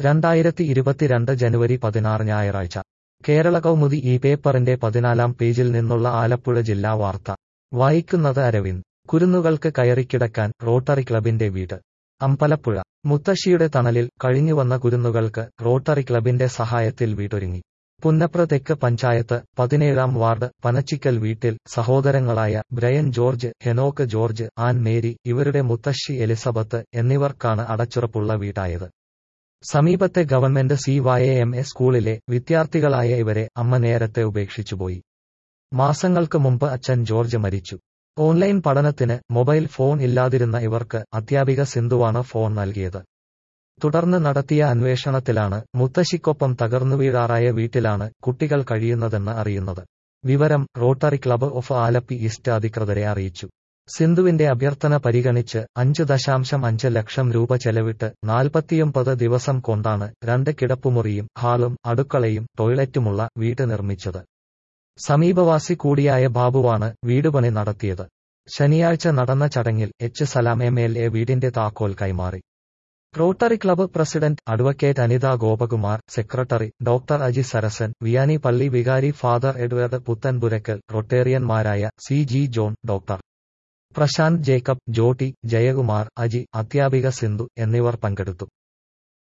രണ്ടായിരത്തി ഇരുപത്തിരണ്ട് ജനുവരി പതിനാറ് ഞായറാഴ്ച കേരള കൗമുദി ഈ പേപ്പറിന്റെ പതിനാലാം പേജിൽ നിന്നുള്ള ആലപ്പുഴ ജില്ലാ വാർത്ത വായിക്കുന്നത് അരവിന്ദ് കുരുന്നുകൾക്ക് കയറിക്കിടക്കാൻ റോട്ടറി ക്ലബിന്റെ വീട് അമ്പലപ്പുഴ മുത്തശ്ശിയുടെ തണലിൽ കഴിഞ്ഞുവന്ന കുരുന്നുകൾക്ക് റോട്ടറി ക്ലബിന്റെ സഹായത്തിൽ വീടൊരുങ്ങി പുന്നപ്ര തെക്ക് പഞ്ചായത്ത് പതിനേഴാം വാർഡ് പനച്ചിക്കൽ വീട്ടിൽ സഹോദരങ്ങളായ ബ്രയൻ ജോർജ് ഹെനോക്ക് ജോർജ് ആൻ മേരി ഇവരുടെ മുത്തശ്ശി എലിസബത്ത് എന്നിവർക്കാണ് അടച്ചുറപ്പുള്ള വീടായത് സമീപത്തെ government C Y M A സ്കൂളിലെ വിദ്യാർത്ഥികളായ ഇവരെ അമ്മ നേരത്തെ ഉപേക്ഷിച്ചുപോയി മാസങ്ങൾക്ക് മുമ്പ് അച്ഛൻ ജോർജ് മരിച്ചു ഓൺലൈൻ പഠനത്തിന് മൊബൈൽ ഫോൺ ഇല്ലാതിരുന്ന ഇവർക്ക് അധ്യാപിക സിന്ധുവാണ് ഫോൺ നൽകിയത് തുടർന്ന് നടത്തിയ അന്വേഷണത്തിലാണ് മുത്തശ്ശിക്കൊപ്പം തകർന്നു വീഴാറായ വീട്ടിലാണ് കുട്ടികൾ കഴിയുന്നതെന്ന് അറിയുന്നത് വിവരം rotary club of Alleppey east അധികൃതരെ അറിയിച്ചു സിന്ധുവിന്റെ അഭ്യർത്ഥന പരിഗണിച്ച് അഞ്ച് ദശാംശം അഞ്ച് ലക്ഷം രൂപ ചെലവിട്ട് നാൽപ്പത്തിയൊമ്പത് ദിവസം കൊണ്ടാണ് രണ്ട് കിടപ്പുമുറിയും ഹാളും അടുക്കളയും ടോയ്ലറ്റുമുള്ള വീട് നിർമ്മിച്ചത് സമീപവാസി കൂടിയായ ബാബുവാണ് വീടുപണി നടത്തിയത് ശനിയാഴ്ച നടന്ന ചടങ്ങിൽ H Salam M L A വീടിന്റെ താക്കോൽ കൈമാറി rotary club president advocate Anitha Gopakumar secretary doctor Aji Sarasan Vianney പള്ളി വികാരി ഫാദർ എഡ്വേർഡ് പുത്തൻപുരക്കൽ റൊട്ടേറിയന്മാരായ C G John doctor Prasanth Jacob Jotty Jayakumar Aji അധ്യാപിക സിന്ധു എന്നിവർ പങ്കെടുത്തു